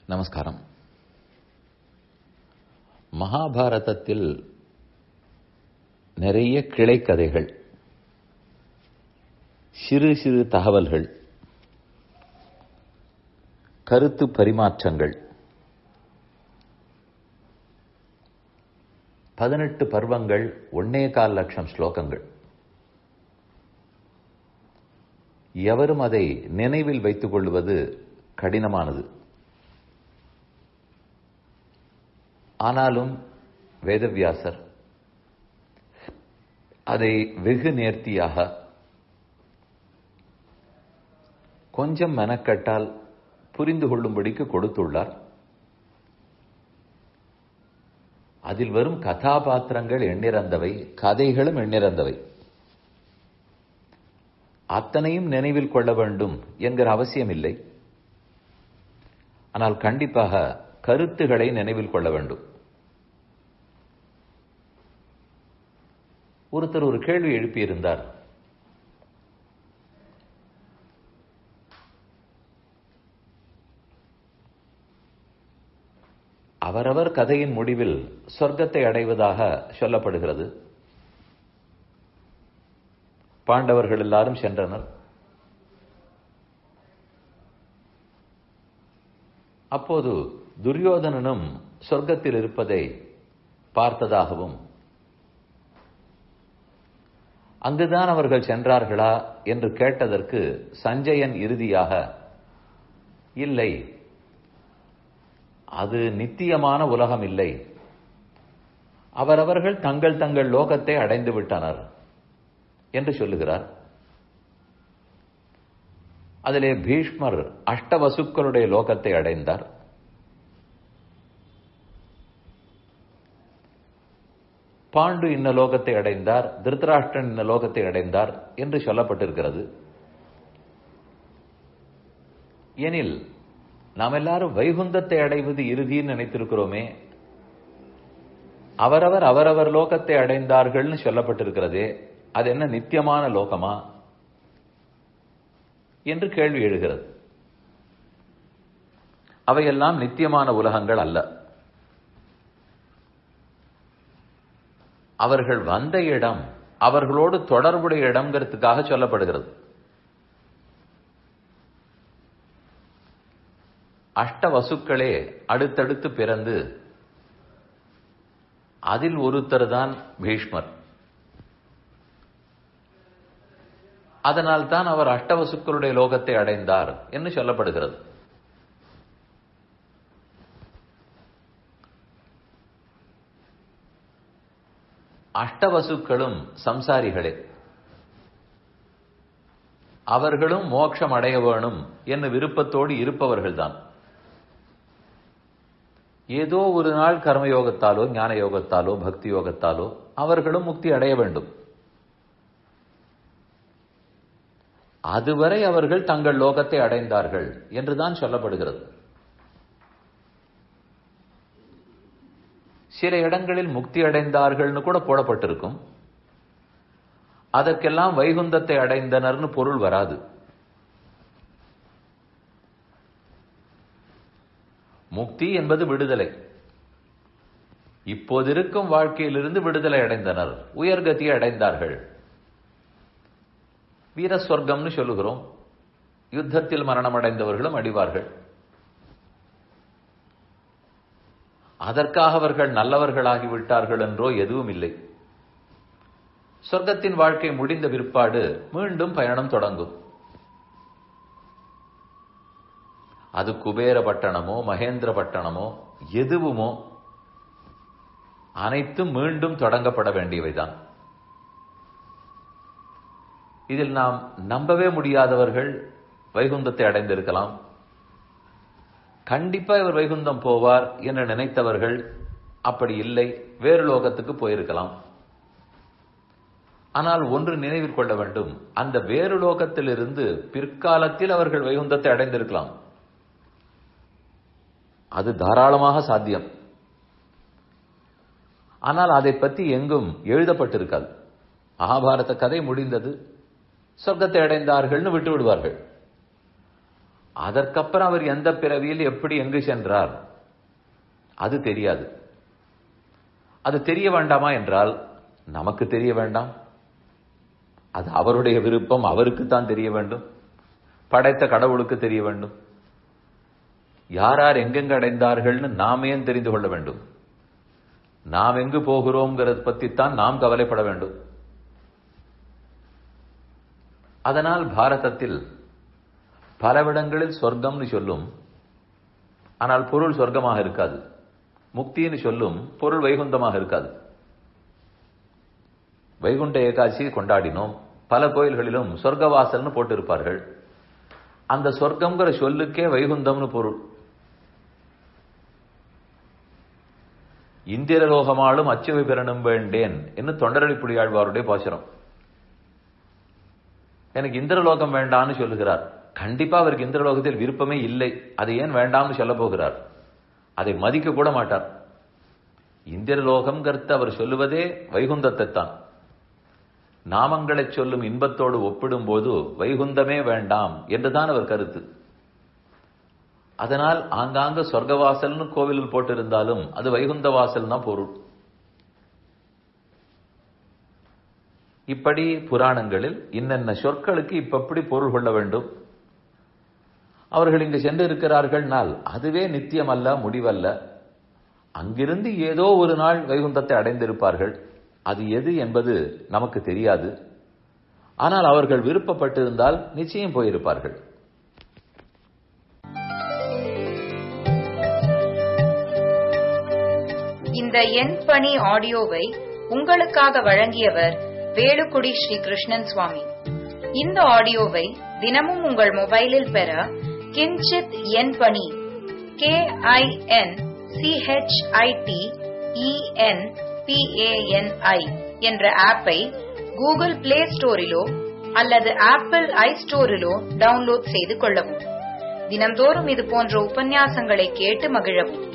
நமஸ்காரம் மகாபாரதத்தில் நிறைய கிளைக்கதைகள் சிறு சிறு தகவல்கள் கருத்து பரிமாற்றங்கள் பதினெட்டு பர்வங்கள் ஒன்னே கால் லட்சம் ஸ்லோகங்கள் எவரும் அதை நினைவில் வைத்துக் கொள்வது கடினமானது ஆனாலும் வேதவியாசர் அதை வெகு நேர்த்தியாக கொஞ்சம் மெனக்கட்டால் புரிந்து கொள்ளும்படிக்கு கொடுத்துள்ளார் அதில் வரும் கதாபாத்திரங்கள் எண்ணிறந்தவை கதைகளும் எண்ணிறந்தவை அத்தனையும் நினைவில் கொள்ள வேண்டும் என்கிற அவசியம் இல்லை ஆனால் கண்டிப்பாக கருத்துகளை நினைவில் கொள்ள வேண்டும் ஒருத்தர் ஒரு கேள்வி எழுப்பியிருந்தார் அவரவர் கதையின் முடிவில் சொர்க்கத்தை அடைவதாக சொல்லப்படுகிறது பாண்டவர்கள் எல்லாரும் சென்றனர் அப்போது துரியோதனனும் சொர்க்கத்தில் இருப்பதை பார்த்ததாகவும் அங்குதான் அவர்கள் சென்றார்களா என்று கேட்டதற்கு சஞ்சயன் இறுதியாக இல்லை அது நித்தியமான உலகம் இல்லை அவரவர்கள் தங்கள் தங்கள் லோகத்தை அடைந்து விட்டனர் என்று சொல்லுகிறார் அதிலே பீஷ்மர் அஷ்டவசுக்களுடைய லோகத்தை அடைந்தார் பாண்டு இன்ன லோகத்தை அடைந்தார் திருத்தராஷ்டிரன் இன்ன லோகத்தை அடைந்தார் என்று சொல்லப்பட்டிருக்கிறது எனில் நாம் எல்லாரும் வைகுந்தத்தை அடைவது இறுதின்னு நினைத்திருக்கிறோமே அவரவர் அவரவர் லோகத்தை அடைந்தார்கள்னு சொல்லப்பட்டிருக்கிறதே அது என்ன நித்தியமான லோகமா என்று கேள்வி எழுகிறது அவையெல்லாம் நித்தியமான உலகங்கள் அல்ல அவர்கள் வந்த இடம் அவர்களோடு தொடர்புடைய இடம்ங்கிறதுக்காக சொல்லப்படுகிறது அஷ்ட வசுக்களே அடுத்தடுத்து பிறந்து அதில் ஒருத்தர் தான் பீஷ்மர் அதனால் தான் அவர் அஷ்டவசுக்களுடைய லோகத்தை அடைந்தார் என்று சொல்லப்படுகிறது அஷ்டவசுக்களும் சம்சாரிகளே அவர்களும் மோட்சம் அடைய வேணும் என்று விருப்பத்தோடு இருப்பவர்கள்தான் ஏதோ ஒரு நாள் கர்மயோகத்தாலோ ஞான யோகத்தாலோ பக்தி யோகத்தாலோ அவர்களும் முக்தி அடைய வேண்டும் அதுவரை அவர்கள் தங்கள் லோகத்தை அடைந்தார்கள் என்றுதான் சொல்லப்படுகிறது சில இடங்களில் முக்தி அடைந்தார்கள்னு கூட போடப்பட்டிருக்கும் அதற்கெல்லாம் வைகுந்தத்தை அடைந்தனர்னு பொருள் வராது முக்தி என்பது விடுதலை இப்போது இருக்கும் வாழ்க்கையிலிருந்து விடுதலை அடைந்தனர் உயர்கதியை அடைந்தார்கள் வீர சொர்க்கம்னு சொல்லுகிறோம் யுத்தத்தில் மரணம் அடைந்தவர்களும் அடிவார்கள் அதற்காக அவர்கள் நல்லவர்களாகிவிட்டார்கள் என்றோ எதுவும் இல்லை சொர்க்கத்தின் வாழ்க்கை முடிந்த பிற்பாடு மீண்டும் பயணம் தொடங்கும் அது குபேர பட்டணமோ மகேந்திர பட்டணமோ எதுவுமோ அனைத்தும் மீண்டும் தொடங்கப்பட வேண்டியவைதான் இதில் நாம் நம்பவே முடியாதவர்கள் வைகுந்தத்தை அடைந்திருக்கலாம் கண்டிப்பா இவர் வைகுந்தம் போவார் என்று நினைத்தவர்கள் அப்படி இல்லை வேறு லோகத்துக்கு போயிருக்கலாம் ஆனால் ஒன்று நினைவில் கொள்ள வேண்டும் அந்த வேறு லோகத்திலிருந்து பிற்காலத்தில் அவர்கள் வைகுந்தத்தை அடைந்திருக்கலாம் அது தாராளமாக சாத்தியம் ஆனால் அதை பற்றி எங்கும் எழுதப்பட்டிருக்காது மகாபாரத கதை முடிந்தது சொர்க்கத்தை அடைந்தார்கள்னு விட்டு விடுவார்கள் அதற்கப்புறம் அவர் எந்த பிறவியில் எப்படி எங்கு சென்றார் அது தெரியாது அது தெரிய வேண்டாமா என்றால் நமக்கு தெரிய வேண்டாம் அது அவருடைய விருப்பம் அவருக்கு தான் தெரிய வேண்டும் படைத்த கடவுளுக்கு தெரிய வேண்டும் யார் யார் எங்கெங்க அடைந்தார்கள்னு நாம் ஏன் தெரிந்து கொள்ள வேண்டும் நாம் எங்கு போகிறோம்ங்கிறத பற்றித்தான் நாம் கவலைப்பட வேண்டும் அதனால் பாரதத்தில் பலவிடங்களில் சொர்க்கம்னு சொல்லும் ஆனால் பொருள் சொர்க்கமாக இருக்காது முக்தின்னு சொல்லும் பொருள் வைகுந்தமாக இருக்காது வைகுண்ட ஏகாட்சி கொண்டாடினோம் பல கோயில்களிலும் சொர்க்கவாசல்னு போட்டிருப்பார்கள் அந்த சொர்க்கம்ங்கிற சொல்லுக்கே வைகுந்தம்னு பொருள் இந்திரலோகமாலும் அச்சுவை பெறணும் வேண்டேன் என்று தொண்டரடிப்புடியாழ்வாருடைய பாசுரம் எனக்கு இந்திரலோகம் வேண்டாம்னு சொல்லுகிறார் கண்டிப்பா அவருக்கு இந்திரலோகத்தில் விருப்பமே இல்லை அதை ஏன் வேண்டாம்னு சொல்ல போகிறார் அதை மதிக்க கூட மாட்டார் இந்திரலோகம்ங்கிறத அவர் சொல்லுவதே வைகுந்தத்தை தான் நாமங்களை சொல்லும் இன்பத்தோடு ஒப்பிடும்போது வைகுந்தமே வேண்டாம் என்றுதான் அவர் கருத்து அதனால் ஆங்காங்க சொர்க்கவாசல்னு கோவிலில் போட்டிருந்தாலும் அது வைகுந்த வாசல் தான் பொருள் இப்படி புராணங்களில் இன்னென்ன சொற்களுக்கு இப்படி பொருள் கொள்ள வேண்டும் அவர்கள் இங்கு சென்று இருக்கிறார்கள்னால் அதுவே நித்தியம் அல்ல முடிவல்ல அங்கிருந்து ஏதோ ஒரு நாள் வைகுந்தத்தை அடைந்திருப்பார்கள் அது எது என்பது நமக்கு தெரியாது ஆனால் அவர்கள் விருப்பப்பட்டிருந்தால் நிச்சயம் போயிருப்பார்கள் இந்த எண் பணி ஆடியோவை உங்களுக்காக வழங்கியவர் வேலுக்குடி ஸ்ரீ கிருஷ்ணன் சுவாமி இந்த ஆடியோவை தினமும் உங்கள் மொபைலில் பெற கிஞ்சித் எண் பணி கே ஐ என் சிஹெச்ஐடி இஎன் பிஏஎன்ஐ என்ற ஆப்பை கூகுள் பிளே ஸ்டோரிலோ அல்லது ஆப்பிள் ஐ ஸ்டோரிலோ டவுன்லோட் செய்து கொள்ளவும் தினம்தோறும் இது போன்ற உபன்யாசங்களை கேட்டு மகிழவும்